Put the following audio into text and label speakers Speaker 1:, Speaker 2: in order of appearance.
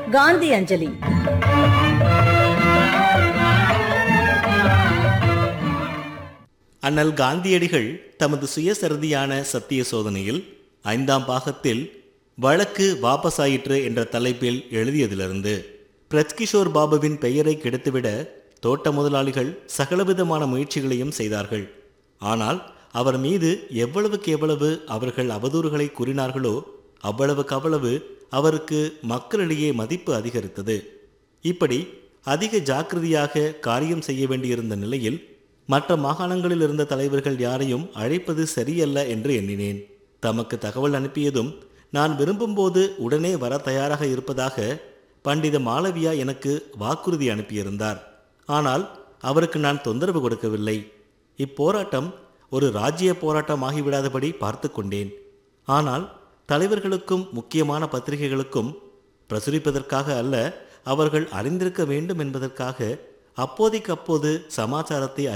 Speaker 1: காந்தி அஞ்சலி
Speaker 2: அண்ணல் காந்தியடிகள் தமது சுயசரிதியான சத்திய சோதனையில் ஐந்தாம் பாகத்தில் வழக்கு வாபஸாயிற்று என்ற தலைப்பில் எழுதியதிலிருந்து பிரஜ்கிஷோர் பாபுவின் பெயரை கெடுத்துவிட தோட்ட முதலாளிகள் சகலவிதமான முயற்சிகளையும் செய்தார்கள் ஆனால் அவர் மீது எவ்வளவுக்கு எவ்வளவு அவர்கள் அவதூறுகளை கூறினார்களோ அவ்வளவுக்கு அவ்வளவு அவருக்கு மக்களிடையே மதிப்பு அதிகரித்தது இப்படி அதிக ஜாக்கிரதையாக காரியம் செய்ய வேண்டியிருந்த நிலையில் மற்ற மாகாணங்களில் இருந்த தலைவர்கள் யாரையும் அழைப்பது சரியல்ல என்று எண்ணினேன் தமக்கு தகவல் அனுப்பியதும் நான் விரும்பும்போது உடனே வர தயாராக இருப்பதாக பண்டித மாளவியா எனக்கு வாக்குறுதி அனுப்பியிருந்தார் ஆனால் அவருக்கு நான் தொந்தரவு கொடுக்கவில்லை இப்போராட்டம் ஒரு ராஜ்ய போராட்டம் ஆகிவிடாதபடி பார்த்து கொண்டேன் ஆனால் தலைவர்களுக்கும் முக்கியமான பத்திரிகைகளுக்கும் பிரசுரிப்பதற்காக அல்ல அவர்கள் அறிந்திருக்க வேண்டும் என்பதற்காக அப்போதைக்கு அப்போது சமாச்சாரத்தை